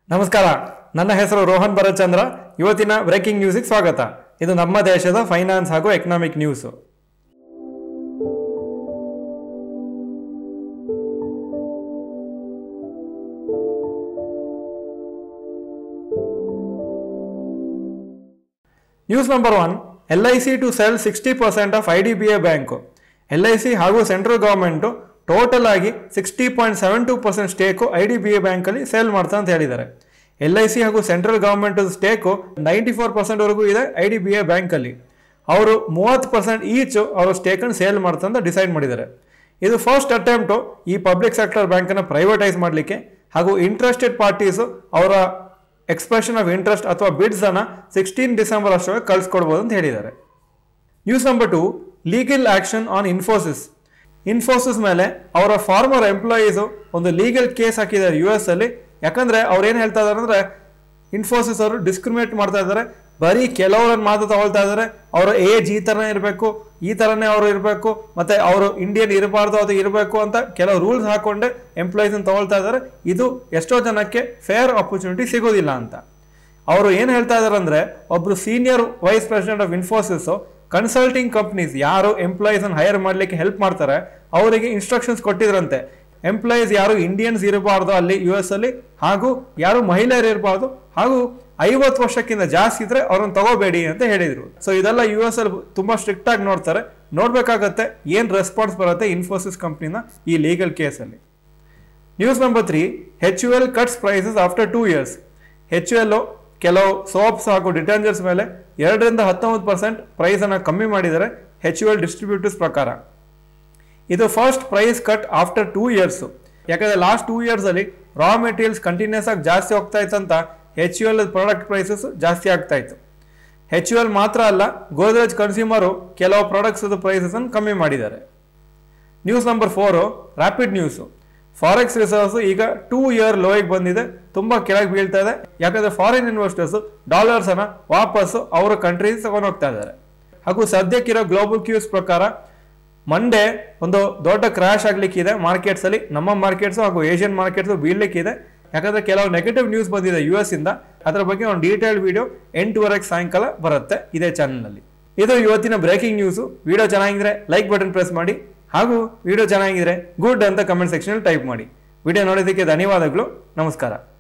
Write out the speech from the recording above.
ನಮಸ್ಕಾರ ನನ್ನ ಹೆಸರು ರೋಹನ್ ಭರತ್ಚಂದ್ರ ಇವತ್ತಿನ ಬ್ರೇಕಿಂಗ್ ನ್ಯೂಸಿಗೆ ಸ್ವಾಗತ ಇದು ನಮ್ಮ ದೇಶದ ಫೈನಾನ್ಸ್ ಹಾಗೂ economic news news number one L I C to sell sixty percent of I D B I bank L I C ಹಾಗೂ ಸೆಂಟ್ರಲ್ ಗೌರ್ಮೆಂಟು ಟೋಟಲ್ ಆಗಿ sixty point seven two percent stake I D B I ಬ್ಯಾಂಕಲ್ಲಿ sale ಮಾಡ್ತಾ ಅಂತ ಹೇಳಿದ್ದಾರೆ L I C ಹಾಗೂ central government stake ninety four ಪರ್ಸೆಂಟ್ವರೆಗೂ ಇದೆ I D B I ಬ್ಯಾಂಕಲ್ಲಿ ಅವರು ಮೂವತ್ತು ಪರ್ಸೆಂಟ್ ಈಚ್ ಅವರು ಸ್ಟೇಕನ್ನು ಸೇಲ್ ಮಾಡ್ತಾ ಅಂತ ಡಿಸೈಡ್ ಮಾಡಿದ್ದಾರೆ ಇದು ಫಸ್ಟ್ ಅಟೆಂಪ್ಟು ಈ ಪಬ್ಲಿಕ್ ಸೆಕ್ಟರ್ ಬ್ಯಾಂಕನ್ನು ಪ್ರೈವೇಟೈಸ್ ಮಾಡಲಿಕ್ಕೆ ಹಾಗೂ ಇಂಟ್ರೆಸ್ಟೆಡ್ ಪಾರ್ಟೀಸು ಅವರ ಎಕ್ಸ್ಪ್ರೆಷನ್ ಆಫ್ ಇಂಟ್ರೆಸ್ಟ್ ಅಥವಾ ಬಿಡ್ಸ್ ಅನ್ನ ಸಿಕ್ಸ್ಟೀನ್ ಡಿಸೆಂಬರ್ ಅಷ್ಟೊಳಗೆ ಕಳಿಸ್ಕೊಡ್ಬೋದು ಅಂತ ಹೇಳಿದ್ದಾರೆ news number two legal action on Infosys Infosys ಮೇಲೆ ಅವರ ಫಾರ್ಮರ್ ಎಂಪ್ಲಾಯೀಸು ಒಂದು ಲೀಗಲ್ ಕೇಸ್ ಹಾಕಿದ್ದಾರೆ ಯು ಎಸ್ ಅಲ್ಲಿ ಯಾಕಂದ್ರೆ ಅವ್ರು ಏನು ಹೇಳ್ತಾ ಇದಾರೆ ಅಂದ್ರೆ ಇನ್ಫೋಸಿಸ್ ಅವರು ಡಿಸ್ಕ್ರಿಮಿನೇಟ್ ಮಾಡ್ತಾ ಇದ್ದಾರೆ ಬರೀ ಕೆಲವರನ್ನ ಮಾತ್ರ ತಗೊಳ್ತಾ ಇದ್ದಾರೆ ಅವರ ಏಜ್ ಈ ಥರನೇ ಇರಬೇಕು ಈ ಥರನೇ ಅವರು ಇರಬೇಕು ಮತ್ತೆ ಅವರು ಇಂಡಿಯನ್ ಇರಬಾರ್ದು ಅದು ಇರಬೇಕು ಅಂತ ಕೆಲವು ರೂಲ್ಸ್ ಹಾಕೊಂಡೆ ಎಂಪ್ಲಾಯೀಸ್ ತಗೊಳ್ತಾ ಇದ್ದಾರೆ ಇದು ಎಷ್ಟೋ ಜನಕ್ಕೆ ಫೇರ್ ಆಪರ್ಚುನಿಟಿ ಸಿಗೋದಿಲ್ಲ ಅಂತ ಅವರು ಏನು ಹೇಳ್ತಾ ಇದಾರೆ ಅಂದ್ರೆ ಒಬ್ರು senior vice president of Infosys consulting companies ಯಾರು ಎಂಪ್ಲಾಯೀಸ್ ಅನ್ನು ಹೈರ್ ಮಾಡ್ಲಿಕ್ಕೆ ಹೆಲ್ಪ್ ಮಾಡ್ತಾರೆ ಅವರಿಗೆ ಇನ್ಸ್ಟ್ರಕ್ಷನ್ಸ್ ಕೊಟ್ಟಿದ್ರಂತೆ ಎಂಪ್ಲಾಯೀಸ್ ಯಾರು ಇಂಡಿಯನ್ಸ್ ಇರಬಾರ್ದು ಅಲ್ಲಿ ಯು ಎಸ್ ಅಲ್ಲಿ ಹಾಗೂ ಯಾರು ಮಹಿಳೆಯರು ಇರಬಾರ್ದು ಹಾಗೂ ಐವತ್ತು ವರ್ಷಕ್ಕಿಂತ ಜಾಸ್ತಿ ಇದ್ರೆ ಅವ್ರನ್ನ ತಗೋಬೇಡಿ ಅಂತ ಹೇಳಿದ್ರು ಸೊ ಇದೆಲ್ಲ ಯು ಎಸ್ ಅಲ್ಲಿ ತುಂಬಾ ಸ್ಟ್ರಿಕ್ಟ್ ಆಗಿ ನೋಡ್ತಾರೆ ನೋಡ್ಬೇಕಾಗತ್ತೆ ಏನ್ ರೆಸ್ಪಾನ್ಸ್ ಬರುತ್ತೆ ಇನ್ಫೋಸಿಸ್ ಕಂಪ್ನಿನ ಈ ಲೀಗಲ್ ಕೇಸಲ್ಲಿ news number three H U L cuts prices after two years H U L ಕೆಲವು ಸೋಪ್ಸ್ ಹಾಗೂ ಡಿಟರ್ಜೆಂಟ್ಸ್ ಮೇಲೆ ಎರಡರಿಂದ ಹತ್ತೊಂಬತ್ತು ಪರ್ಸೆಂಟ್ ಪ್ರೈಸನ್ನು ಕಮ್ಮಿ ಮಾಡಿದ್ದಾರೆ ಹೆಚ್ ಯು ಎಲ್ ಡಿಸ್ಟ್ರಿಬ್ಯೂಟರ್ಸ್ ಪ್ರಕಾರ ಇದು first price cut after two years ಯಾಕಂದ್ರೆ ಲಾಸ್ಟ್ ಟೂ ಇಯರ್ಸ್ ಅಲ್ಲಿ ರಾ ಮೆಟೀರಿಯಲ್ಸ್ ಕಂಟಿನ್ಯೂಸ್ ಆಗಿ ಜಾಸ್ತಿ ಹೋಗ್ತಾ ಇತ್ತಂತ H U L product prices ಜಾಸ್ತಿ ಆಗ್ತಾ ಇತ್ತು ಹೆಚ್ ಯು ಎಲ್ ಮಾತ್ರ ಅಲ್ಲ ಗೋದ್ರೇಜ್ ಕನ್ಸ್ಯೂಮರು ಕೆಲವು ಪ್ರಾಡಕ್ಟ್ಸ್ ಪ್ರೈಸಸ್ ಅನ್ನು ಕಮ್ಮಿ ಮಾಡಿದ್ದಾರೆ news number four rapid news forex reserves ಈಗ ಟೂ ಇಯರ್ ಲೋಯಿಗೆ ಬಂದಿದೆ ತುಂಬಾ ಕೆಳಗೆ ಬೀಳ್ತಾ ಇದೆ ಯಾಕಂದ್ರೆ ಫಾರಿನ್ ಇನ್ವೆಸ್ಟರ್ಸ್ ಡಾಲರ್ಸ್ ಅನ್ನ ವಾಪಸ್ ಅವರ ಕಂಟ್ರೀಸ್ ತಗೊಂಡು ಹೋಗ್ತಾ ಇದ್ದಾರೆ ಹಾಗೂ ಸದ್ಯಕ್ಕಿರೋ ಗ್ಲೋಬಲ್ ಕ್ಯೂಸ್ ಪ್ರಕಾರ ಮಂಡೇ ಒಂದು ದೊಡ್ಡ ಕ್ರಾಶ್ ಆಗ್ಲಿಕ್ಕಿದೆ ಮಾರ್ಕೆಟ್ಸ್ ಅಲ್ಲಿ ನಮ್ಮ ಮಾರ್ಕೆಟ್ಸ್ ಹಾಗೂ ಏಷ್ಯನ್ ಮಾರ್ಕೆಟ್ಸ್ ಬೀಳ್ಲಿಕ್ಕಿದೆ ಯಾಕಂದ್ರೆ ಕೆಲವು ನೆಗೆಟಿವ್ ನ್ಯೂಸ್ ಬಂದಿದೆ ಯು ಎಸ್ ಇಂದ ಅದರ ಬಗ್ಗೆ ಒಂದು ಡೀಟೇಲ್ ವಿಡಿಯೋ ಎಂಟುವರೆಗೆ ಸಾಯಂಕಾಲ ಬರುತ್ತೆ ಇದೇ ಚಾನಲ್ನಲ್ಲಿ ಇದು ಇವತ್ತಿನ ಬ್ರೇಕಿಂಗ್ ನ್ಯೂಸು ವಿಡಿಯೋ ಚೆನ್ನಾಗಿದ್ರೆ ಲೈಕ್ ಬಟನ್ ಪ್ರೆಸ್ ಮಾಡಿ ಹಾಗೂ ವಿಡಿಯೋ ಚೆನ್ನಾಗಿದ್ರೆ ಗುಡ್ ಅಂತ ಕಮೆಂಟ್ ಸೆಕ್ಷನ್ ಟೈಪ್ ಮಾಡಿ ವಿಡಿಯೋ ನೋಡೋದಕ್ಕೆ ಧನ್ಯವಾದಗಳು ನಮಸ್ಕಾರ